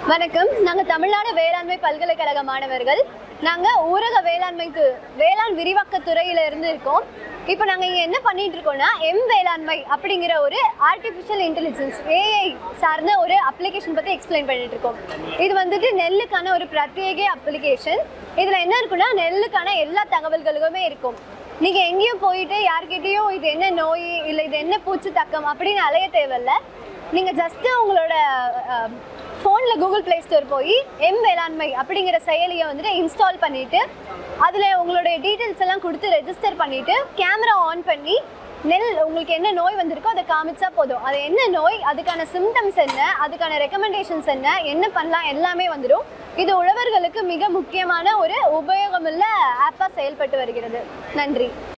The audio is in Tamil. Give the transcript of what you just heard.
வணக்கம் நாங்கள் தமிழ்நாடு வேளாண்மை பல்கலைக்கழக மாணவர்கள் நாங்கள் ஊரக வேளாண்மைக்கு வேளாண் விரிவாக்க துறையில இருந்து இருக்கோம் இப்போ நாங்கள் இங்கே என்ன பண்ணிட்டு இருக்கோம்னா எம் வேளாண்மை அப்படிங்கிற ஒரு ஆர்டிஃபிஷியல் இன்டெலிஜென்ஸ் ஏஐ சார்ந்த ஒரு அப்ளிகேஷன் பற்றி எக்ஸ்பிளைன் பண்ணிட்டு இருக்கோம் இது வந்துட்டு நெல்லுக்கான ஒரு பிரத்யேக அப்ளிகேஷன் இதில் என்ன இருக்குன்னா நெல்லுக்கான எல்லா தகவல்களுமே இருக்கும் நீங்கள் எங்கேயும் போயிட்டு யார்கிட்டயும் இது என்ன நோய் இல்லை இது என்ன பூச்சி தக்கம் அப்படின்னு அலைய தேவையில்ல நீங்கள் ஜஸ்ட்டு உங்களோட ஃபோனில் கூகுள் ப்ளே ஸ்டோர் போய் எம் வேளாண்மை அப்படிங்கிற செயலியை வந்துட்டு இன்ஸ்டால் பண்ணிவிட்டு அதில் உங்களுடைய டீட்டெயில்ஸ் எல்லாம் கொடுத்து ரெஜிஸ்டர் பண்ணிவிட்டு கேமரா ஆன் பண்ணி நெல் உங்களுக்கு என்ன நோய் வந்திருக்கோ அதை காமிச்சா போதும் அது என்ன நோய் அதுக்கான சிம்டம்ஸ் என்ன அதுக்கான ரெக்கமெண்டேஷன்ஸ் என்ன என்ன பண்ணலாம் எல்லாமே வந்துடும் இது உழவர்களுக்கு மிக முக்கியமான ஒரு உபயோகமுள்ள ஆப்பாக செயல்பட்டு வருகிறது நன்றி